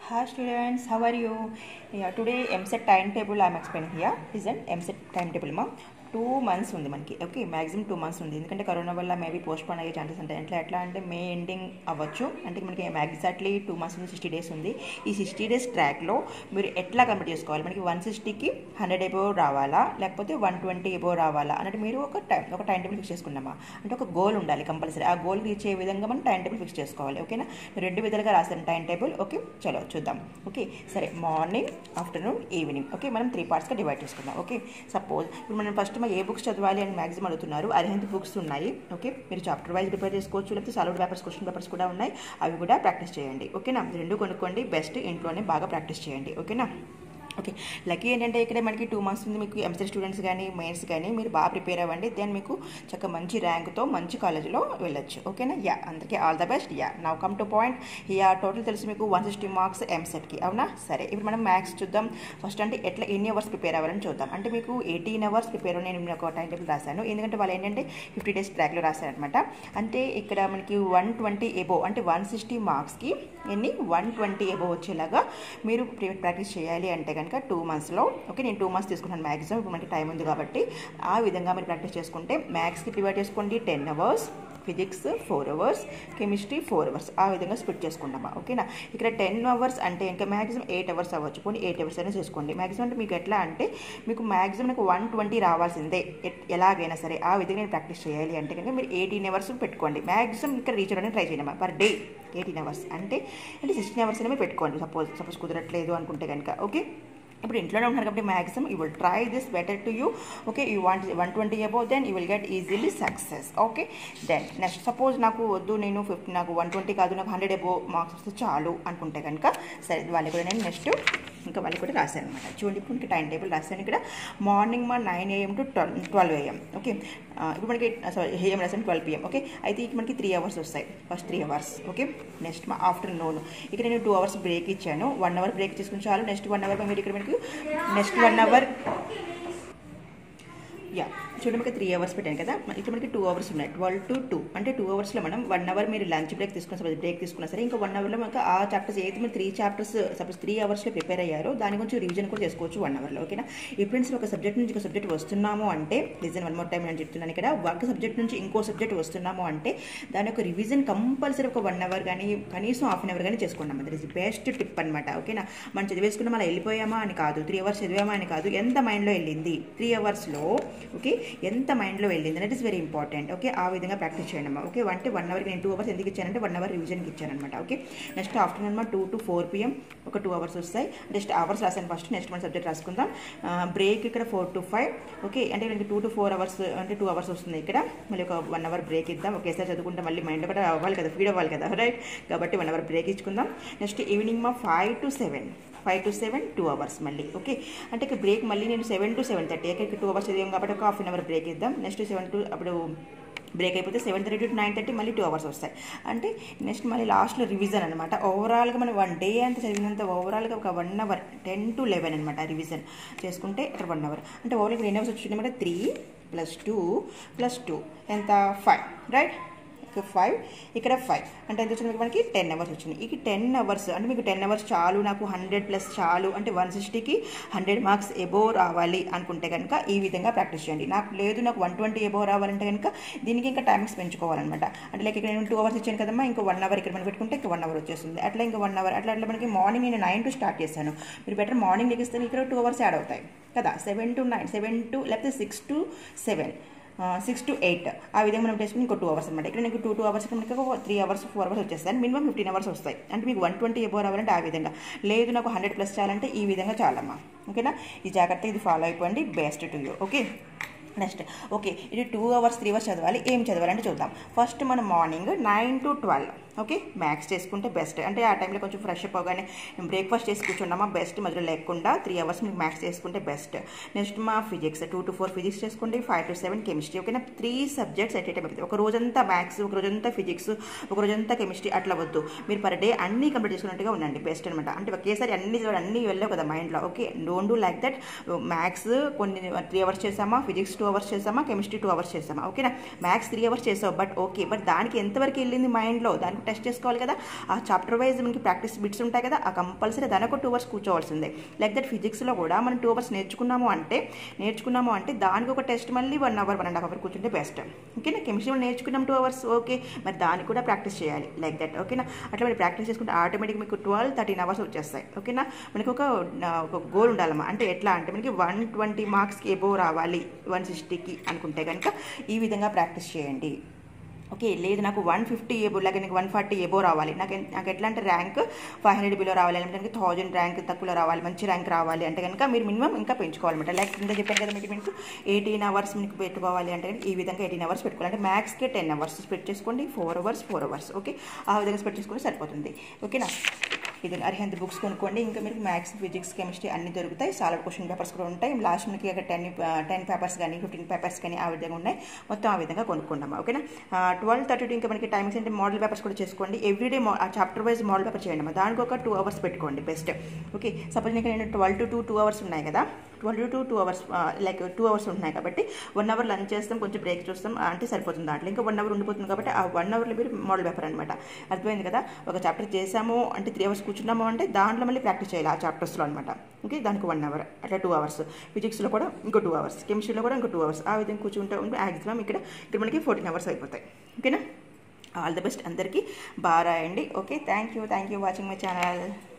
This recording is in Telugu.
Hi students, how are you? Yeah, today MSET timetable I am explaining here. Listen, MSET timetable ma two months ఉంది మనకి ఓకే మ్యాక్సిమం టూ మంత్స్ ఉంది ఎందుకంటే కరోనా వల్ల మేబీ పోస్ట్ పోన్ అయ్యే ఛాన్సెస్ ఉంటాయి ఎట్లా ఎట్లా అంటే మే ఎండింగ్ అవ్వచ్చు అంటే మనకి ఎగ్జాక్ట్లీ టూ మంత్స్ నుంచి సిక్స్టీ డేస్ ఉంది ఈ సిక్స్టీ డేస్ ట్రాక్లో మీరు ఎట్లా కంప్లీట్ చేసుకోవాలి మనకి వన్ సిక్స్టీకి హండ్రెడ్ ఎబో రావాలా లేకపోతే వన్ ట్వంటీ ఎబో రావాలా అన్నట్టు మీరు ఒక టైం ఒక టైం టేబుల్ ఫిక్స్ చేసుకున్నామా అంటే ఒక గోల్ ఉండాలి కంపల్సరీ ఆ గోల్ రీచ్ అయ్యే విధంగా మనం టైం టేబుల్ ఫిక్స్ చేసుకోవాలి ఓకేనా రెండు విధాలుగా రాస్తాను టైం టేబుల్ ఓకే చలో చూద్దాం ఓకే సరే మార్నింగ్ ఆఫ్టర్నూన్ ఈవినింగ్ ఓకే మనం త్రీ పార్ట్స్గా డివైడ్ చేసుకుందాం ఓకే సపోజ్ ఇప్పుడు మనం ఫస్ట్ ఏ బుక్స్ చదవాలి అని మ్యాక్సిమం అడుగుతున్నారు అర్హంతి బుక్స్ ఉన్నాయి ఓకే మీరు చాప్టర్ వైజ్ ప్రిపేర్ చేసుకోవచ్చు లేకపోతే సాల్వ్ పేపర్స్ క్వశ్చన్ పేపర్స్ కూడా ఉన్నాయి అవి కూడా ప్రాక్టీస్ చేయండి ఓకేనా రెండు కొనుక్కోండి బెస్ట్ ఇంట్లోనే బాగా ప్రాక్టీస్ చేయండి ఓకేనా ఓకే లక్కీ ఏంటంటే ఇక్కడ మనకి టూ మంత్స్ ఉంది మీకు ఎంసెట్ స్టూడెంట్స్ కానీ మెయిన్స్ కానీ మీరు బాగా ప్రిపేర్ అవ్వండి దెన్ మీకు చక్కగా మంచి ర్యాంక్తో మంచి కాలేజీలో వెళ్ళొచ్చు ఓకేనా యా అందరికీ all the best yeah now come to point yeah total తెలిసి మీకు వన్ సిక్స్టీ మార్క్స్ ఎంసెట్కి అవునా సరే ఇప్పుడు మనం మ్యాథ్స్ చూద్దాం ఫస్ట్ అంటే ఎట్లా ఎన్ని అవర్స్ ప్రిపేర్ అవ్వాలని చూద్దాం అంటే మీకు ఎయిటీన్ అవర్స్ ప్రిపేర్ నేను ఒక టైం టేబుల్ రాశాను ఎందుకంటే వాళ్ళు ఏంటంటే ఫిఫ్టీ డేస్ ట్రాక్లో రాశారనమాట అంటే ఇక్కడ మనకి వన్ ట్వంటీ ఎబో అంటే వన్ సిక్స్టీ మార్క్స్కి ఎన్ని వన్ ట్వంటీ ఎబో వచ్చేలాగా మీరు ప్రాక్టీస్ చేయాలి అంటే కనుక టూ మంత్స్లో ఓకే నేను టూ మంత్స్ తీసుకున్నాను మ్యాక్సిమం ఇప్పుడు మనకి టైం ఉంది కాబట్టి ఆ విధంగా మీరు ప్రాక్టీస్ చేసుకుంటే మ్యాథ్స్కి డివైడ్ చేసుకోండి ten hours physics four hours chemistry four hours ఆ విధంగా స్ప్లిట్ చేసుకుంటామా ఓకేనా ఇక్కడ టెన్ అవర్స్ అంటే ఇంకా మ్యాక్సిమం ఎయిట్ అవర్స్ అవ్వచ్చు పోనీ ఎయిట్ అవర్స్ అయినా చేసుకోండి మ్యాక్సిమం అంటే మీకు ఎట్లా అంటే మీకు మ్యాక్సిమం నాకు వన్ ట్వంటీ రావాల్సిందే ఎలాగైనా సరే ఆ విధంగా నేను ప్రాక్టీస్ చేయాలి అంటే కనుక మీరు ఎయిటీన్ అవర్స్ పెట్టుకోండి మ్యాక్సిమం ఇక్కడ రీచ్ అవ్వడానికి ట్రై చేయండి పర్ డే ఎయిటీన్ అవర్స్ అంటే అంటే సిక్స్టీన్ అవర్స్ అయినా మీరు పెట్టుకోండి సపోజ్ సపోజ్ కుదరట్లేదు అనుకుంటే కనుక ఓకే ఇప్పుడు ఇంట్లోనే ఉన్నారు కాబట్టి maximum you will try this better to you okay you want one twenty above then you will get easily success okay then next suppose నాకు వద్దు నేను ఫిఫ్టీ నాకు వన్ ట్వంటీ కాదు నాకు హండ్రెడ్ అబో మార్క్స్ వస్తే చాలు అనుకుంటే కనుక సరే వాళ్ళు కూడా నేను నెక్స్ట్ ఇంకా వాళ్ళు కూడా రాశాను అనమాట చూడండి ఇప్పుడు ఇంకా టైం టేబుల్ రాశాను ఇక్కడ మార్నింగ్ మా nine AM to twelve twelve AM okay ఇప్పుడు మనకి సారీ ఏఎం రాశాను ట్వెల్వ్ పిఎం ఓకే అయితే ఇక మనకి త్రీ అవర్స్ వస్తాయి first three hours okay next మా ఆఫ్టర్నూన్ ఇక్కడ నేను టూ అవర్స్ బ్రేక్ ఇచ్చాను వన్ అవర్ బ్రేక్ తీసుకుని చాలు నెక్స్ట్ వన్ అవర్ మీరు ఇక్కడ మనకి నెక్స్ట్ వన్ అవర్ యా చూడండి మనకి త్రీ అవర్స్ పెట్టాను కదా ఇక్కడ మనకి టూ అవర్స్ ఉన్నాయి ట్వెల్వ్ టు టూ అంటే టూ అవర్స్లో మనం వన్ అవర్ మీరు లంచ్ బ్రేక్ తీసుకున్న సపోజ్ బ్రేక్ తీసుకున్నా సరే ఇంకా వన్ అవర్లో మనకు ఆ చాప్టర్స్ ఏదైతే మీరు త్రీ చాప్టర్స్ సపోజ్ త్రీ అవర్స్లో ప్రిపేర్ అయ్యారో దాని గురించి రివిజన్ కూడా చేసుకోవచ్చు వన్ అవర్లో ఓకేనా ఎప్పుడైనా ఒక సబ్జెక్ట్ నుంచి ఒక సబ్జెక్ట్ వస్తున్నాము అంటే రీజన్ వన్ మోర్ టైం నేను చెప్తున్నాను ఇక్కడ ఒక సబ్జెక్ట్ నుంచి ఇంకో సబ్జెక్ట్ వస్తున్నాము అంటే దాని యొక్క రివిజన్ కంపల్సరీ ఒక వన్ అవర్ కానీ కనీసం హాఫ్ అన్ అవర్ కానీ చేసుకున్నాం దట్ ఇస్ బెస్ట్ టిప్ అనమాట ఓకేనా మనం చదివేసుకున్నాం అలా వెళ్ళిపోయామా అని కాదు త్రీ అవర్స్ చదివామా అని కాదు ఎంత మైండ్లో వెళ్ళింది త్రీ అవర్స్లో ఓకే ఎంత మైండ్లో వెళ్ళింది that is very important okay ఆ విధంగా ప్రాక్టీస్ చేయండి అమ్మా ఓకే అంటే వన్ అవర్కి నేను టూ అవర్స్ ఎందుకు ఇచ్చానంటే వన్ అవర్ రివిజన్కి ఇచ్చానమాట ఓకే నెక్స్ట్ ఆఫ్టర్నూన్ మా టూ టు ఫోర్ పిఎం ఒక టూ అవర్స్ వస్తాయి నెక్స్ట్ అవర్స్ రాసాను ఫస్ట్ నెక్స్ట్ మన సబ్జెక్ట్ రాసుకుందాం బ్రేక్ ఇక్కడ ఫోర్ టు ఫైవ్ ఓకే అంటే మనకి టూ టు ఫోర్ అవర్స్ అంటే టూ అవర్స్ వస్తుంది ఇక్కడ మళ్ళీ ఒక వన్ అవర్ బ్రేక్ ఇద్దాం ఒకేసారి చదువుకుంటే మళ్ళీ మైండ్ కూడా అవ్వాలి కదా ఫీడ్ అవ్వాలి కదా రైట్ కాబట్టి వన్ అవర్ బ్రేక్ ఇచ్చుకుందాం నెక్స్ట్ ఈవినింగ్ మా five to seven five to seven two hours మళ్ళీ ఓకే అంటే ఇక బ్రేక్ మళ్ళీ నేను సెవెన్ టు సెవెన్ థర్టీ ఇక్కడ టూ అవర్స్ చదివాం కాబట్టి ఒక హాఫ్ అన్ అవర్ బ్రేక్ ఇద్దాం నెక్స్ట్ సెవెన్ టు అప్పుడు బ్రేక్ అయిపోతే seven thirty to nine thirty మళ్ళీ టూ అవర్స్ వస్తాయి అంటే నెక్స్ట్ మళ్ళీ లాస్ట్లో రివిజన్ అనమాట ఓవరాల్గా మనం వన్ డే అంతా చదివినంత ఓవరాల్గా ఒక one hour ten to eleven అనమాట రివిజన్ చేసుకుంటే ఇక్కడ వన్ అవర్ అంటే ఓవరాల్గా ఎన్ని అవర్స్ వచ్చిందన్నమాట three plus two plus two ఎంత ఫైవ్ రైట్ ఫైవ్ ఇక్కడ ఫైవ్ అంటే ఎంత వచ్చింది మనకి టెన్ అవర్స్ వచ్చింది ఇక టెన్ అవర్స్ అంటే మీకు టెన్ అవర్స్ చాలు నాకు హండ్రెడ్ ప్లస్ చాలు అంటే వన్ సిక్స్టీకి హండ్రెడ్ మార్క్స్ ఎబో రావాలి అనుకుంటే కనుక ఈ విధంగా ప్రాక్టీస్ చేయండి నాకు లేదు నాకు వన్ ట్వంటీ ఎబో రావాలంటే కనుక దీనికి ఇంకా టైమింగ్స్ పెంచుకోవాలన్నమాట అంటే లైక్ ఇక్కడ నేను టూ అవర్స్ ఇచ్చాను కదమ్మా ఇంకా వన్ అవర్ ఇక్కడ మనం పెట్టుకుంటే ఇంకా వన్ అవర్ వచ్చేస్తుంది అట్లా ఇంకా వన్ అవర్ అట్లా అట్లా మనకి మార్నింగ్ నేను నైన్ టు స్టార్ట్ చేశాను మీరు బెటర్ మార్నింగ్ లెగిస్తే ఇక్కడ టూ అవర్స్ యాడ్ అవుతాయి కదా seven to nine seven to లేకపోతే six to seven six to eight ఆ విధంగా మనం చేసుకుని ఇంకో టూ అవర్స్ అనమాట ఇక్కడ నీకు టూ టూ అవర్స్ మనకి ఒక త్రీ అవర్స్ ఫోర్ అవర్స్ వచ్చేస్తాయి మినిమం ఫిఫ్టీన్ అవర్స్ వస్తాయి అంటే మీకు వన్ ట్వంటీ ఎబో రావాలంటే ఆ విధంగా లేదు నాకు హండ్రెడ్ ప్లస్ చాలంటే ఈ విధంగా చాలమ్మా ఓకేనా ఈ జాగ్రత్త ఇది ఫాలో అయిపోండి best to you okay next okay ఇది టూ అవర్స్ త్రీ అవర్స్ చదవాలి ఏం చదవాలంటే చూద్దాం ఫస్ట్ మనం morning nine to twelve okay maths చేసుకుంటే బెస్ట్ అంటే ఆ టైంలో కొంచెం ఫ్రెష్ అప్ అవగానే బ్రేక్ఫాస్ట్ చేసి కూర్చున్నామా బెస్ట్ మధ్యలో లేకుండా త్రీ అవర్స్ మీకు మ్యాథ్స్ చేసుకుంటే బెస్ట్ నెక్స్ట్ మా physics two to four physics చేసుకోండి ఫైవ్ టు సెవెన్ కెమిస్ట్రీ ఓకేనా three subjects at a time ఒక రోజంతా మ్యాథ్స్ ఒక రోజంతా ఫిజిక్స్ ఒక రోజంతా కెమిస్ట్రీ అట్లా వద్దు మీరు పర్ డే అన్ని కంప్లీట్ చేసుకున్నట్టుగా ఉండండి బెస్ట్ అనమాట అంటే ఒకేసారి అన్ని అన్ని వెళ్ళావు కదా మైండ్లో okay don't do like that maths కొన్ని త్రీ అవర్స్ చేసామా ఫిజిక్స్ టూ అవర్స్ చేసామా కెమిస్ట్రీ టూ అవర్స్ చేసామా ఓకేనా మ్యాథ్స్ త్రీ అవర్స్ చేసావు బట్ ఓకే బట్ దానికి ఎంతవరకు వెళ్ళింది మైండ్లో దానికి టెస్ట్ చేసుకోవాలి కదా ఆ చాప్టర్ వైజ్ మనకి ప్రాక్టీస్ బిట్స్ ఉంటాయి కదా ఆ కంపల్సరీ దాని ఒక టూ అవర్స్ కూర్చోవాల్సిందే లైక్ దట్ ఫిజిక్స్లో కూడా మనం టూ అవర్స్ నేర్చుకున్నాము అంటే నేర్చుకున్నాము అంటే దానికి ఒక టెస్ట్ మళ్ళీ one hour one and half hour కూర్చుంటే బెస్ట్ ఓకేనా కెమిస్ట్రీ నేర్చుకున్నాం టూ అవర్స్ ఓకే మరి దానికి కూడా ప్రాక్టీస్ చేయాలి లైక్ దట్ ఓకేనా అట్లా మరి ప్రాక్టీస్ చేసుకుంటే ఆటోమేటిక్ మీకు ట్వెల్వ్ థర్టీన్ అవర్స్ వచ్చేస్తాయి ఓకేనా మనకి ఒక ఒక గోల్ ఉండాలమ్మా అంటే ఎట్లా అంటే మనకి వన్ ట్వంటీ మార్క్స్కి ఎబో రావాలి వన్ సిక్స్టీకి అనుకుంటే కనుక ఈ విధంగా ప్రాక్టీస్ చేయండి ఓకే లేదు నాకు వన్ ఫిఫ్టీ ఎబో లేక నాకు వన్ ఫార్టీ ఎబో రావాలి నాకు ఎన్- నాకు ఎట్లా అంటే ర్యాంక్ ఫైవ్ హండ్రెడ్ బిలో రావాలి అంటే నాకు థౌజండ్ ర్యాంక్ తక్కువలో రావాలి మంచి ర్యాంక్ రావాలి అంటే కనుక మీరు మినిమం ఇంకా పెంచుకోవాలన్నమాట లైక్ కింద చెప్పాను కదా మీకు మీకు ఎయిటీన్ అవర్స్ మీకు పెట్టుకోవాలి అంటే కనుక ఈ విధంగా ఎయిటీన్ అవర్స్ పెట్టుకోవాలి అంటే మ్యాక్స్కి టెన్ అవర్స్ స్పెట్ చేసుకోండి four hours four hours okay ఆ విధంగా స్పెట్ చేసుకుంటే సరిపోతుంది ఓకేనా ఇది అర్హంత్ బుక్స్ కొనుక్కోండి ఇంకా మీకు మ్యాథ్స్ ఫిజిక్స్ కెమిస్ట్రీ అన్ని దొరుకుతాయి సాలడ్ క్వశ్చన్ పేపర్స్ కూడా ఉంటాయి లాస్ట్ మనకి ఒక టెన్ టెన్ పేపర్స్ కానీ ఫిఫ్టీన్ పేపర్స్ కానీ ఆ విధంగా ఉన్నాయి మొత్తం ఆ విధంగా కొనుక్కుందామా ఓకేనా ట్వెల్వ్ థర్టీ ఇంకా మనకి టైమింగ్స్ అంటే మోడల్ పేపర్స్ కూడా చేసుకోండి ఎవ్రీడే ఆ చాప్టర్ వైజ్ మోడల్ పేపర్ చేయండి అమ్మా. దానికి ఒక టూ అవర్స్ పెట్టుకోండి బెస్ట్ ఓకే సపోజ్ నీకు నేను twelve to two two hours ఉన్నాయి కదా twelve to two hours like two hours ఉన్నాయి కాబట్టి వన్ అవర్ లంచ్ చేస్తాం కొంచెం బ్రేక్ చూస్తాం ఆ, అంటే సరిపోతుంది దాంట్లో ఇంకా వన్ అవర్ ఉండిపోతుంది కాబట్టి ఆ వన్ అవర్లో మీరు మోడల్ పేపర్ అనమాట అర్థమైంది కదా ఒక చాప్టర్ చేసాము అంటే త్రీ అవర్స్ కూర్చున్నాము అంటే దాంట్లో మళ్ళీ ప్రాక్టీస్ చేయాలి ఆ చాప్టర్స్లో అనమాట ఓకే దానికి వన్ అవర్ అట్లా టూ అవర్స్ ఫిజిక్స్లో కూడా ఇంకో టూ అవర్స్ కెమిస్ట్రీలో కూడా ఇంకో టూ అవర్స్ ఆ విధంగా కూర్చుంటే ఉంటే మ్యాక్సిమం ఇక్కడ ఇక్కడ మనకి ఫోర్టీన్ అవర్స్ అయిపోతాయి ఓకేనా ఆల్ ద బెస్ట్ అందరికీ బాగా రాయండి okay thank you thank you watching my channel